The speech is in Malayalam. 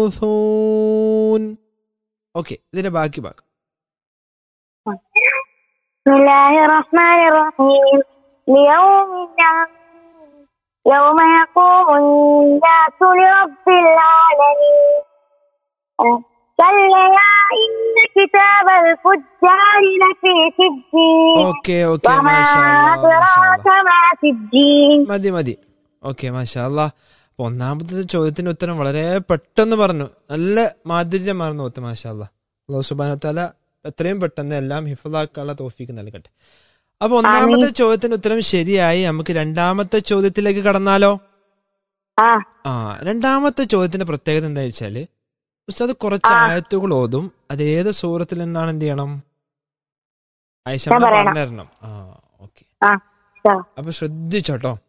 لمبعوثون ഓക്കെ ഇതിന്റെ ബാക്കി ഭാഗം بسم الله الرحمن الرحيم ليوم العظيم يوم يقوم الناس لرب العالمين آه، كلا إن كتاب الفجار لفي سجين ഓക്കെ ഓക്കെ وما മാഷാ أدراك ما سجين മതി മതി ഓക്കെ മാഷാ അല്ലാ അപ്പൊ ഒന്നാമത്തെ ചോദ്യത്തിന്റെ ഉത്തരം വളരെ പെട്ടെന്ന് പറഞ്ഞു നല്ല മാധുര്യമാർന്നു ഒത്ത് മാഷാ അല്ലാ അള്ളാഹു സുബാനത്താല എത്രയും പെട്ടെന്ന് എല്ലാം ഹിഫലാക്കാനുള്ള തോഫിക്ക് നൽകട്ടെ അപ്പൊ ഒന്നാമത്തെ ചോദ്യത്തിന്റെ ഉത്തരം ശരിയായി നമുക്ക് രണ്ടാമത്തെ ചോദ്യത്തിലേക്ക് കടന്നാലോ ആ ആ രണ്ടാമത്തെ ചോദ്യത്തിന്റെ പ്രത്യേകത എന്താ വെച്ചാല് ഉസ്താദ് കുറച്ച് ആ. ആയത്തുകൾ ഓതും അത് ഏത് സൂറത്തിൽ നിന്നാണ് എന്ത് ചെയ്യണം ആയിഷ ഞാൻ പറയണം. പറഞ്ഞു തരണം ആ ഓക്കെ ആ ശരി. അപ്പൊ ശ്രദ്ധിച്ചോട്ടോ